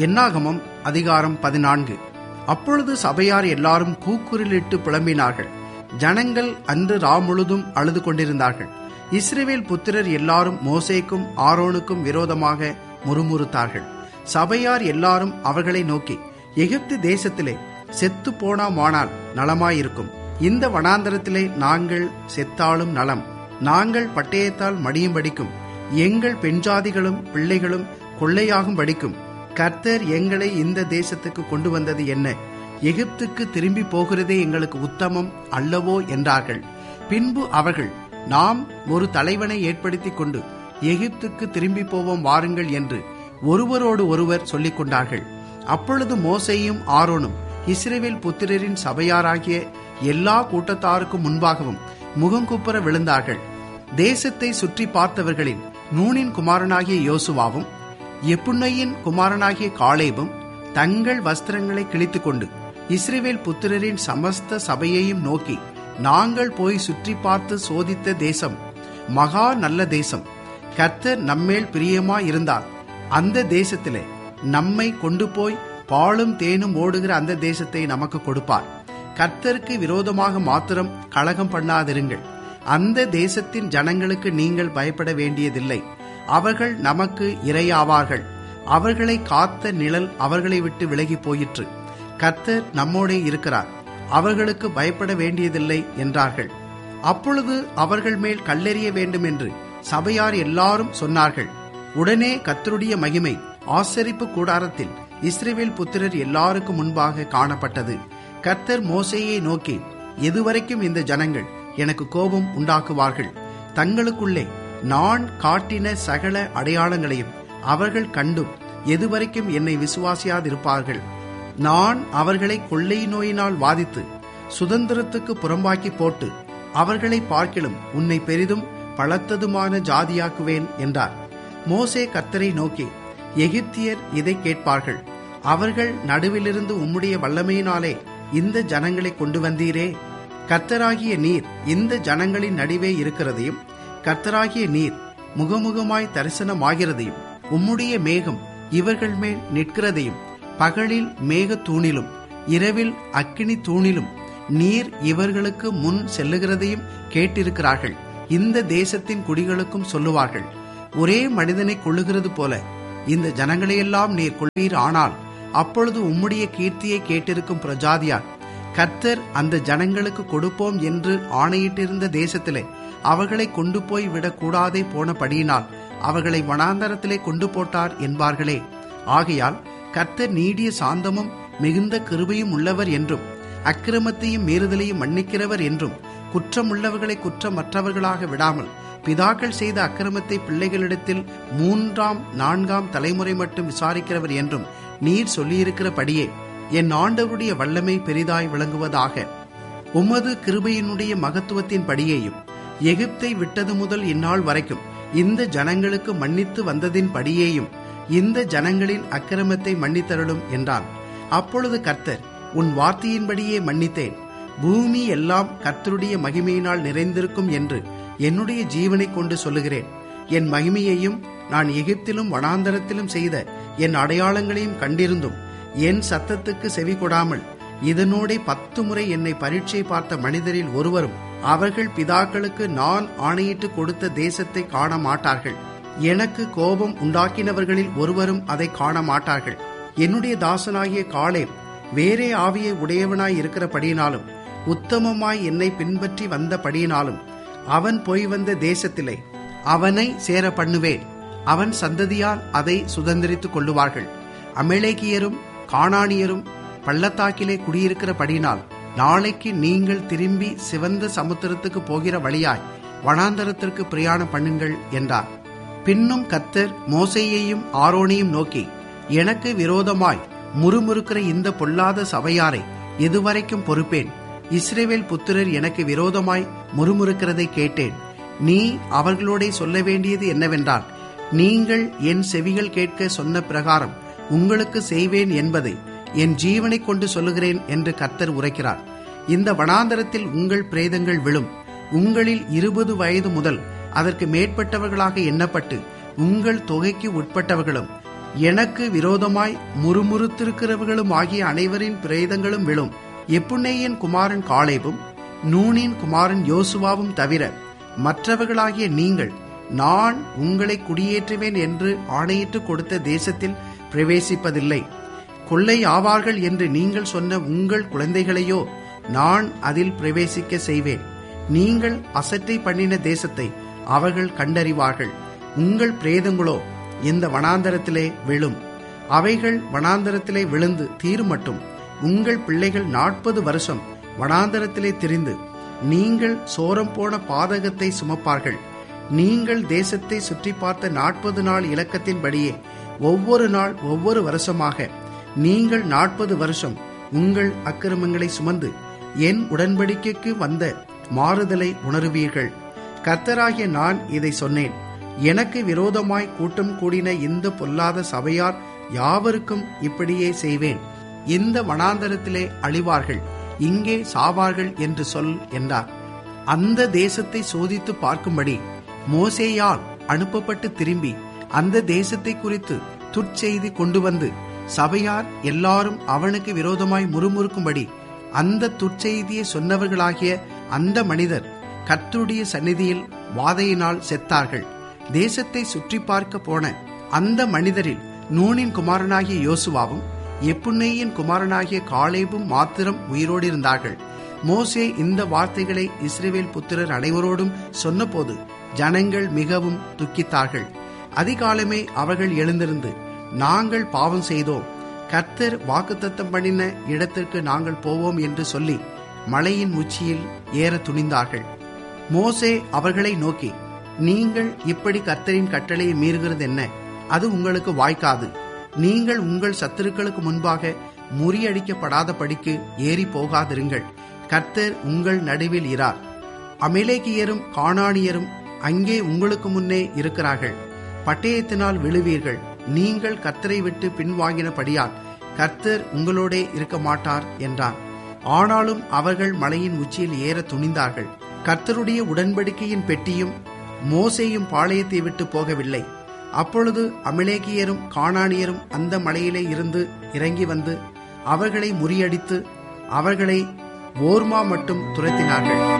என்னாகமம் அதிகாரம் பதினான்கு அப்பொழுது சபையார் எல்லாரும் கூக்குரலிட்டு புலம்பினார்கள் ஜனங்கள் அன்று ரா முழுதும் அழுது கொண்டிருந்தார்கள் இஸ்ரேவேல் புத்திரர் எல்லாரும் மோசேக்கும் ஆரோனுக்கும் விரோதமாக முறுமுறுத்தார்கள் சபையார் எல்லாரும் அவர்களை நோக்கி எகிப்து தேசத்திலே செத்து போனாமானால் நலமாயிருக்கும் இந்த வனாந்தரத்திலே நாங்கள் செத்தாலும் நலம் நாங்கள் பட்டயத்தால் மடியும் படிக்கும் எங்கள் பெண்ஜாதிகளும் பிள்ளைகளும் கொள்ளையாகும் படிக்கும் கர்த்தர் எங்களை இந்த தேசத்துக்கு கொண்டு வந்தது என்ன எகிப்துக்கு திரும்பி போகிறதே எங்களுக்கு உத்தமம் அல்லவோ என்றார்கள் பின்பு அவர்கள் நாம் ஒரு தலைவனை ஏற்படுத்திக் கொண்டு எகிப்துக்கு திரும்பி போவோம் வாருங்கள் என்று ஒருவரோடு ஒருவர் சொல்லிக் கொண்டார்கள் அப்பொழுது மோசையும் ஆரோனும் இஸ்ரேவேல் புத்திரரின் சபையாராகிய எல்லா கூட்டத்தாருக்கும் முன்பாகவும் முகங்குப்புற விழுந்தார்கள் தேசத்தை சுற்றி பார்த்தவர்களின் நூனின் குமாரனாகிய யோசுவாவும் எப்புன்னையின் குமாரனாகிய காலேபும் தங்கள் வஸ்திரங்களை கிழித்துக்கொண்டு இஸ்ரேவேல் புத்திரரின் சமஸ்த சபையையும் நோக்கி நாங்கள் போய் சுற்றி பார்த்து சோதித்த தேசம் மகா நல்ல தேசம் கர்த்தர் நம்மேல் பிரியமா இருந்தால் அந்த தேசத்திலே நம்மை கொண்டு போய் பாலும் தேனும் ஓடுகிற அந்த தேசத்தை நமக்கு கொடுப்பார் கர்த்தருக்கு விரோதமாக மாத்திரம் கலகம் பண்ணாதிருங்கள் அந்த தேசத்தின் ஜனங்களுக்கு நீங்கள் பயப்பட வேண்டியதில்லை அவர்கள் நமக்கு இரையாவார்கள் அவர்களை காத்த நிழல் அவர்களை விட்டு விலகி போயிற்று கர்த்தர் நம்மோடே இருக்கிறார் அவர்களுக்கு பயப்பட வேண்டியதில்லை என்றார்கள் அப்பொழுது அவர்கள் மேல் கல்லெறிய வேண்டும் என்று சபையார் எல்லாரும் சொன்னார்கள் உடனே கர்த்தருடைய மகிமை ஆசரிப்பு கூடாரத்தில் இஸ்ரேவேல் புத்திரர் எல்லாருக்கும் முன்பாக காணப்பட்டது கர்த்தர் மோசையை நோக்கி எதுவரைக்கும் இந்த ஜனங்கள் எனக்கு கோபம் உண்டாக்குவார்கள் தங்களுக்குள்ளே நான் காட்டின சகல அடையாளங்களையும் அவர்கள் கண்டும் எதுவரைக்கும் என்னை விசுவாசியாதிருப்பார்கள் நான் அவர்களை கொள்ளை நோயினால் வாதித்து சுதந்திரத்துக்கு புறம்பாக்கி போட்டு அவர்களை பார்க்கிலும் உன்னை பெரிதும் பலத்ததுமான ஜாதியாக்குவேன் என்றார் மோசே கர்த்தரை நோக்கி எகிப்தியர் இதை கேட்பார்கள் அவர்கள் நடுவிலிருந்து உம்முடைய வல்லமையினாலே இந்த ஜனங்களை கொண்டு வந்தீரே கர்த்தராகிய நீர் இந்த ஜனங்களின் நடுவே இருக்கிறதையும் கர்த்தராகிய நீர் முகமுகமாய் தரிசனமாகிறதையும் உம்முடைய மேகம் இவர்கள் மேல் நிற்கிறதையும் பகலில் மேக தூணிலும் இரவில் அக்கினி தூணிலும் நீர் இவர்களுக்கு முன் செல்லுகிறதையும் கேட்டிருக்கிறார்கள் இந்த தேசத்தின் குடிகளுக்கும் சொல்லுவார்கள் ஒரே மனிதனை கொள்ளுகிறது போல இந்த ஜனங்களையெல்லாம் நீர் கொள்வீர் ஆனால் அப்பொழுது உம்முடைய கீர்த்தியை கேட்டிருக்கும் பிரஜாதியார் கர்த்தர் அந்த ஜனங்களுக்கு கொடுப்போம் என்று ஆணையிட்டிருந்த தேசத்திலே அவர்களை கொண்டு போய் விடக்கூடாதே போனபடியினால் அவர்களை வனாந்தரத்திலே கொண்டு போட்டார் என்பார்களே ஆகையால் கர்த்தர் நீடிய சாந்தமும் மிகுந்த கிருபையும் உள்ளவர் என்றும் அக்கிரமத்தையும் மீறுதலையும் மன்னிக்கிறவர் என்றும் குற்றமுள்ளவர்களை குற்றமற்றவர்களாக விடாமல் பிதாக்கள் செய்த அக்கிரமத்தை பிள்ளைகளிடத்தில் மூன்றாம் நான்காம் தலைமுறை மட்டும் விசாரிக்கிறவர் என்றும் நீர் சொல்லியிருக்கிறபடியே என் ஆண்டவருடைய வல்லமை பெரிதாய் விளங்குவதாக உமது கிருபையினுடைய மகத்துவத்தின் படியேயும் எகிப்தை விட்டது முதல் இந்நாள் வரைக்கும் இந்த ஜனங்களுக்கு மன்னித்து வந்ததின் படியேயும் இந்த ஜனங்களின் அக்கிரமத்தை மன்னித்தருளும் என்றான் அப்பொழுது கர்த்தர் உன் வார்த்தையின்படியே மன்னித்தேன் பூமி எல்லாம் கர்த்தருடைய மகிமையினால் நிறைந்திருக்கும் என்று என்னுடைய ஜீவனை கொண்டு சொல்லுகிறேன் என் மகிமையையும் நான் எகிப்திலும் வனாந்தரத்திலும் செய்த என் அடையாளங்களையும் கண்டிருந்தும் என் சத்தத்துக்கு செவி கொடாமல் இதனோட பத்து முறை என்னை பரீட்சை பார்த்த மனிதரில் ஒருவரும் அவர்கள் பிதாக்களுக்கு நான் ஆணையிட்டு கொடுத்த தேசத்தை காண மாட்டார்கள் எனக்கு கோபம் உண்டாக்கினவர்களில் ஒருவரும் அதை காண மாட்டார்கள் என்னுடைய தாசனாகிய காலே வேறே ஆவியை உடையவனாய் இருக்கிறபடியினாலும் உத்தமமாய் என்னை பின்பற்றி வந்தபடியினாலும் அவன் போய் வந்த தேசத்திலே அவனை சேர பண்ணுவேன் அவன் சந்ததியால் அதை சுதந்திரித்துக் கொள்ளுவார்கள் அமலேக்கியரும் காணானியரும் பள்ளத்தாக்கிலே குடியிருக்கிறபடினால் நாளைக்கு நீங்கள் திரும்பி சிவந்த சமுத்திரத்துக்கு போகிற வழியாய் வனாந்தரத்திற்கு பிரயாணம் பண்ணுங்கள் என்றார் பின்னும் கத்தர் மோசையையும் ஆரோனையும் நோக்கி எனக்கு விரோதமாய் முறுமுறுக்கிற இந்த பொல்லாத சபையாரை எதுவரைக்கும் பொறுப்பேன் இஸ்ரேவேல் புத்திரர் எனக்கு விரோதமாய் முறுமுறுக்கிறதை கேட்டேன் நீ அவர்களோட சொல்ல வேண்டியது என்னவென்றால் நீங்கள் என் செவிகள் கேட்க சொன்ன பிரகாரம் உங்களுக்கு செய்வேன் என்பதை என் ஜீவனை கொண்டு சொல்லுகிறேன் என்று கர்த்தர் உரைக்கிறார் இந்த வனாந்தரத்தில் உங்கள் பிரேதங்கள் விழும் உங்களில் இருபது வயது முதல் அதற்கு மேற்பட்டவர்களாக எண்ணப்பட்டு உங்கள் தொகைக்கு உட்பட்டவர்களும் எனக்கு விரோதமாய் முறுமுறுத்திருக்கிறவர்களும் ஆகிய அனைவரின் பிரேதங்களும் விழும் எப்புன்னேயின் குமாரன் காலேபும் நூனின் குமாரன் யோசுவாவும் தவிர மற்றவர்களாகிய நீங்கள் நான் உங்களை குடியேற்றுவேன் என்று ஆணையிட்டு கொடுத்த தேசத்தில் பிரவேசிப்பதில்லை கொள்ளை ஆவார்கள் என்று நீங்கள் சொன்ன உங்கள் குழந்தைகளையோ நான் அதில் பிரவேசிக்க செய்வேன் நீங்கள் அசட்டை பண்ணின தேசத்தை அவர்கள் கண்டறிவார்கள் உங்கள் பிரேதங்களோ இந்த வனாந்தரத்திலே விழும் அவைகள் வனாந்தரத்திலே விழுந்து தீருமட்டும் உங்கள் பிள்ளைகள் நாற்பது வருஷம் வனாந்தரத்திலே திரிந்து நீங்கள் சோரம் போன பாதகத்தை சுமப்பார்கள் நீங்கள் தேசத்தை சுற்றி பார்த்த நாற்பது நாள் இலக்கத்தின்படியே ஒவ்வொரு நாள் ஒவ்வொரு வருஷமாக நீங்கள் நாற்பது வருஷம் உங்கள் அக்கிரமங்களை சுமந்து என் உடன்படிக்கைக்கு வந்த மாறுதலை உணருவீர்கள் கர்த்தராகிய நான் இதை சொன்னேன் எனக்கு விரோதமாய் கூட்டம் கூடின இந்த பொல்லாத சபையார் யாவருக்கும் இப்படியே செய்வேன் இந்த வனாந்தரத்திலே அழிவார்கள் இங்கே சாவார்கள் என்று சொல் என்றார் அந்த தேசத்தை சோதித்து பார்க்கும்படி மோசேயால் அனுப்பப்பட்டு திரும்பி அந்த தேசத்தை குறித்து துர்ச்செய்தி கொண்டு வந்து சபையார் எல்லாரும் அவனுக்கு விரோதமாய் முறுமுறுக்கும்படி அந்த துர்ச்செய்தியை சொன்னவர்களாகிய அந்த மனிதர் கர்த்தருடைய சந்நிதியில் வாதையினால் செத்தார்கள் தேசத்தை சுற்றி பார்க்க போன அந்த மனிதரில் நூனின் குமாரனாகிய யோசுவாவும் எப்புன்னேயின் குமாரனாகிய காலேபும் மாத்திரம் உயிரோடு இருந்தார்கள் மோசே இந்த வார்த்தைகளை இஸ்ரேவேல் புத்திரர் அனைவரோடும் சொன்னபோது ஜனங்கள் மிகவும் துக்கித்தார்கள் அதிகாலமே அவர்கள் எழுந்திருந்து நாங்கள் பாவம் செய்தோம் கர்த்தர் வாக்குத்தத்தம் பண்ணின இடத்திற்கு நாங்கள் போவோம் என்று சொல்லி மலையின் உச்சியில் ஏற துணிந்தார்கள் மோசே அவர்களை நோக்கி நீங்கள் இப்படி கர்த்தரின் கட்டளையை மீறுகிறது என்ன அது உங்களுக்கு வாய்க்காது நீங்கள் உங்கள் சத்துருக்களுக்கு முன்பாக முறியடிக்கப்படாத படிக்கு ஏறி போகாதிருங்கள் கர்த்தர் உங்கள் நடுவில் இரார் அமிலேக்கியரும் காணானியரும் அங்கே உங்களுக்கு முன்னே இருக்கிறார்கள் பட்டயத்தினால் விழுவீர்கள் நீங்கள் கர்த்தரை விட்டு பின்வாங்கினபடியால் கர்த்தர் உங்களோடே இருக்க மாட்டார் என்றான் ஆனாலும் அவர்கள் மலையின் உச்சியில் ஏற துணிந்தார்கள் கர்த்தருடைய உடன்படிக்கையின் பெட்டியும் மோசேயும் பாளையத்தை விட்டு போகவில்லை அப்பொழுது அமிலேக்கியரும் காணானியரும் அந்த மலையிலே இருந்து இறங்கி வந்து அவர்களை முறியடித்து அவர்களை ஓர்மா மட்டும் துரத்தினார்கள்